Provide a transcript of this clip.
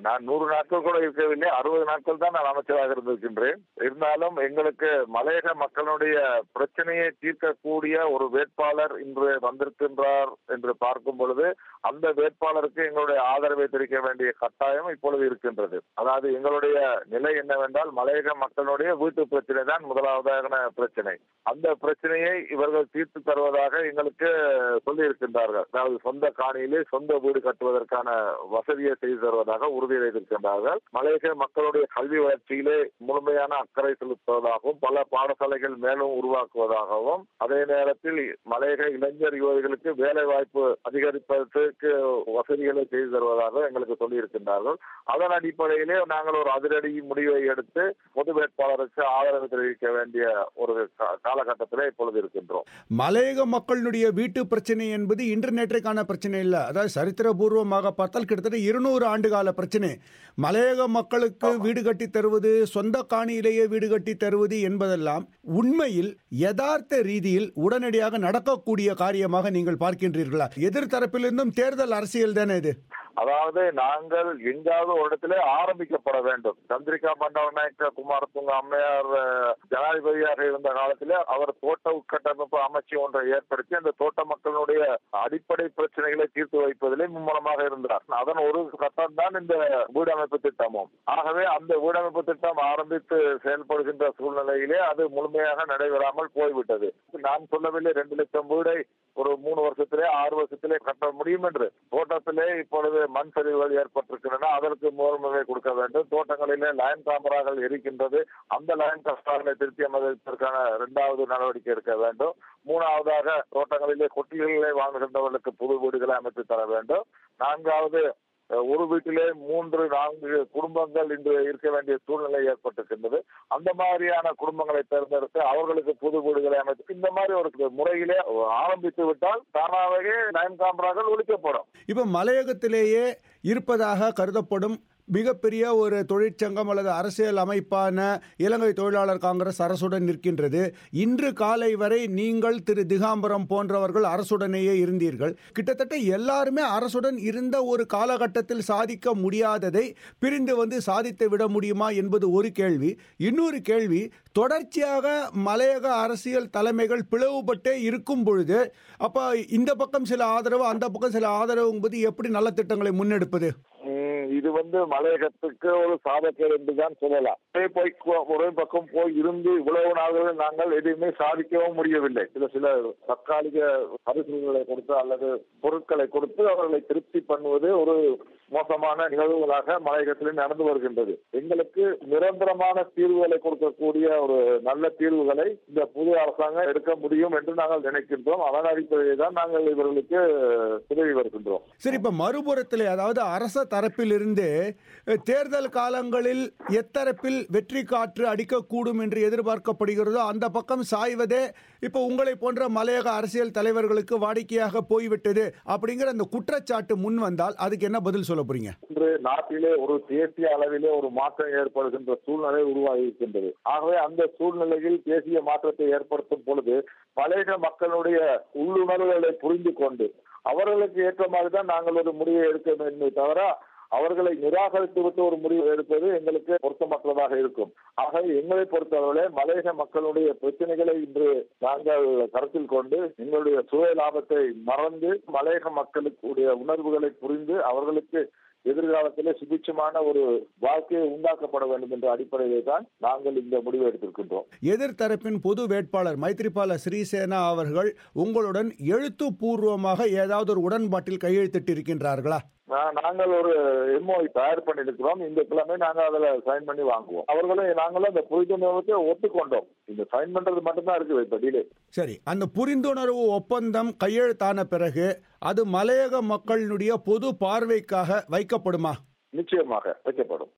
நான் நூறு நாட்கள் கூட இருக்கவில்லை அறுபது நாட்கள் தான் நான் அமைச்சராக இருந்திருக்கின்றேன் இருந்தாலும் எங்களுக்கு மலையக மக்களுடைய பிரச்சனையை தீர்க்கக்கூடிய ஒரு வேட்பாளர் இன்று வந்திருக்கின்றார் என்று பார்க்கும் பொழுது அந்த வேட்பாளருக்கு எங்களுடைய ஆதரவை தெரிவிக்க வேண்டிய கட்டாயம் இப்பொழுது இருக்கின்றது அதாவது எங்களுடைய நிலை என்னவென்றால் மலையக மக்களுடைய வீட்டு பிரச்சனை தான் முதலாவதான பிரச்சனை அந்த பிரச்சனையை இவர்கள் தீர்த்து தருவதாக எங்களுக்கு சொல்லி இருக்கின்றார்கள் அதாவது சொந்த காணியிலே சொந்த வீடு கட்டுவதற்கான வசதியை செய்து தருவதாக உறுதியளித்திருக்கின்றார்கள் மலையக மக்களுடைய கல்வி வளர்ச்சியிலே முழுமையான அக்கறை செலுத்துவதாகவும் பல பாடசாலைகள் மேலும் உருவாக்குவதாகவும் அதே நேரத்தில் மலையக இளைஞர் யுவதிகளுக்கு வேலை வாய்ப்பு அதிகரிப்பதற்கு வசதிகளை செய்து தருவதாக எங்களுக்கு சொல்லி இருக்கின்றார்கள் அதன் அடிப்படையிலே நாங்கள் ஒரு அதிரடி முடிவை எடுத்து பொது வேட்பாளருக்கு ஆதரவு தெரிவிக்க வேண்டிய ஒரு கா- காலகட்டத்திலே இப்பொழுது இருக்கின்றோம் மலையக மக்களுடைய வீட்டு பிரச்சனை என்பது இன்று நேற்றைக்கான பிரச்சனை இல்லை அதாவது சரித்திரபூர்வமாக பார்த்தால் கிட்டத்தட்ட இருநூறு ஆண்டு கால பிரச்சனை மலையக மக்களுக்கு வீடு கட்டி தருவது சொந்த காணியிலேயே வீடு கட்டி தருவது என்பதெல்லாம் உண்மையில் யதார்த்த ரீதியில் உடனடியாக நடக்கக்கூடிய காரியமாக நீங்கள் பார்க்கின்றீர்களா எதிர்த்தரப்பிலிருந்தும் தேர்தல் அரசியல் தானே இது அதாவது நாங்கள் எங்காவது ஒரு இடத்திலே ஆரம்பிக்கப்பட வேண்டும் சந்திரிகா பண்டவநாயக்க குமாரதுங்க அம்மையார் அஹ், ஜனாதிபதியாக இருந்த காலத்திலே அவர் தோட்ட உட்கட்டமைப்பு அமைச்சு ஒன்றை ஏற்படுத்தி அந்த தோட்ட மக்களுடைய அடிப்படை பிரச்சனைகளை தீர்த்து வைப்பதிலே மும்முரமாக இருந்தார் அதன் ஒரு கட்டம் தான் இந்த வீடமைப்பு திட்டமும் ஆகவே அந்த வீடமைப்பு திட்டம் ஆரம்பித்து செயல்படுகின்ற சூழ்நிலையிலே அது முழுமையாக நடைபெறாமல் போய்விட்டது நான் சொல்லவில்லை ரெண்டு லட்சம் வீடை ஒரு மூணு வருஷத்திலே ஆறு வருஷத்திலே கட்ட முடியும் என்று தோட்டத்திலே இப்பொழுது மண் சரிவுகள் ஏற்பட்டிருக்கின்றன அதற்கு முதன்முறை கொடுக்க வேண்டும் தோட்டங்களிலே லயன் காமராக்கள் இருக்கின்றது அந்த லயன் கஸ்டார்களை திருத்தி அமைப்பதற்கான இரண்டாவது நடவடிக்கை எடுக்க வேண்டும் மூணாவதாக தோட்டங்களிலே கொட்டில்களை வாங்குகின்றவர்களுக்கு புது வீடுகளை அமைத்து தர வேண்டும் நான்காவது அஹ், ஒரு வீட்டிலே மூன்று நான்கு குடும்பங்கள் இன்று இருக்க வேண்டிய சூழ்நிலை ஏற்பட்டிருக்கின்றது அந்த மாதிரியான குடும்பங்களை தேர்ந்தெடுத்து அவர்களுக்கு புது வீடுகளை அமைத்து இந்த மாதிரி ஒரு முறையிலே ஆரம்பித்து விட்டால் தானாகவே நயன் காமராக்கள் ஒழிக்கப்படும் இப்போ மலையகத்திலேயே இருப்பதாக கருதப்படும் மிகப்பெரிய ஒரு தொழிற்சங்கம் அல்லது அரசியல் அமைப்பான இலங்கை தொழிலாளர் காங்கிரஸ் அரசுடன் நிற்கின்றது இன்று காலை வரை நீங்கள் திரு திகாம்பரம் போன்றவர்கள் அரசுடனேயே இருந்தீர்கள் கிட்டத்தட்ட எல்லாருமே அரசுடன் இருந்த ஒரு காலகட்டத்தில் சாதிக்க முடியாததை பிரிந்து வந்து சாதித்து விட முடியுமா என்பது ஒரு கேள்வி இன்னொரு கேள்வி தொடர்ச்சியாக மலையக அரசியல் தலைமைகள் பிளவுபட்டே இருக்கும் பொழுது அப்ப இந்த பக்கம் சில ஆதரவு அந்த பக்கம் சில ஆதரவு என்பது எப்படி நல்ல திட்டங்களை முன்னெடுப்பது உம், இது வந்து மலையகத்துக்கு ஒரு சாதக்கேடு என்றுதான் சொல்லலாம் ஒரே போய் கொ- ஒரே பக்கம் போய் இருந்து இவ்வளவு நாள்கள் நாங்கள் எதுவுமே சாதிக்கவும் முடியவில்லை சில சில தற்காலிக பரிசுகளை கொடுத்து அல்லது பொருட்களை கொடுத்து அவர்களை திருப்தி பண்ணுவது ஒரு மோசமான நிகழ்வுகளாக மலையகத்தில் நடந்து வருகின்றது எங்களுக்கு நிரந்தரமான தீர்வுகளை கொடுக்கக்கூடிய ஒரு நல்ல தீர்வுகளை இந்த புது அரசாங்கம் எடுக்க முடியும் என்று நாங்கள் நினைக்கின்றோம் அதன் அடிப்படையில் தான் நாங்கள் இவர்களுக்கு உதவி வருகின்றோம் சரி இப்ப மறுபுறத்தில் அதாவது அரச தரப்பிலிருந்து அஹ், தேர்தல் காலங்களில் எத்தரப்பில் வெற்றி காற்று அடிக்கக்கூடும் என்று எதிர்பார்க்கப்படுகிறதோ அந்த பக்கம் சாய்வதே இப்போ உங்களை போன்ற மலையக அரசியல் தலைவர்களுக்கு வாடிக்கையாக போய்விட்டது அப்படிங்கிற அந்த குற்றச்சாட்டு முன் வந்தால் அதுக்கு என்ன பதில் சொல்ல போறீங்க இன்று நாட்டிலே ஒரு தேசிய அளவிலே ஒரு மாற்றம் ஏற்படுகின்ற சூழ்நிலை உருவாகி இருக்கின்றது ஆகவே அந்த சூழ்நிலையில் தேசிய மாற்றத்தை ஏற்படுத்தும் பொழுது பழைய மக்களுடைய உள்ளுணர்வுகளை புரிந்து கொண்டு அவர்களுக்கு ஏற்ற மாதிரி தான் நாங்கள் ஒரு முடிவை எடுக்க வேண்டுமே தவிர அவர்களை நிராகரித்து விட்டு ஒரு முடிவு எடுப்பது எங்களுக்கு பொருத்தமற்றதாக இருக்கும் ஆகவே எங்களை பொறுத்தவரை மலையக மக்களுடைய பிரச்சனைகளை இன்று நாங்கள் கருத்தில் கொண்டு எங்களுடைய சுய லாபத்தை மறந்து மலையக மக்களுடைய உணர்வுகளை புரிந்து அவர்களுக்கு எதிர்காலத்திலே சுபிட்சமான ஒரு வாழ்க்கையை உண்டாக்கப்பட வேண்டும் என்ற அடிப்படையிலே தான் நாங்கள் இந்த முடிவை எடுத்திருக்கின்றோம் எதிர்த்தரப்பின் பொது வேட்பாளர் மைத்ரிபால சிறிசேனா அவர்கள் உங்களுடன் எழுத்துப்பூர்வமாக ஏதாவது ஒரு உடன்பாட்டில் கையெழுத்திட்டு இருக்கின்றார்களா நா- நாங்கள் ஒரு எம்ஓஐ தயார் பண்ணியிருக்கிறோம் இந்த கிழமை நாங்கள் அதுல சைன் பண்ணி வாங்குவோம் அவர்களும் நாங்களும் அந்த புரிந்துணர்வுக்கு ஒத்துக்கொண்டோம் இந்த சைன் பண்றது மட்டும்தான் இருக்குது இப்ப டிலே சரி அந்த புரிந்துணர்வு ஒப்பந்தம் கையெழுத்தான பிறகு அது மலையக மக்களினுடைய பொது பார்வைக்காக வைக்கப்படுமா நிச்சயமாக வைக்கப்படும்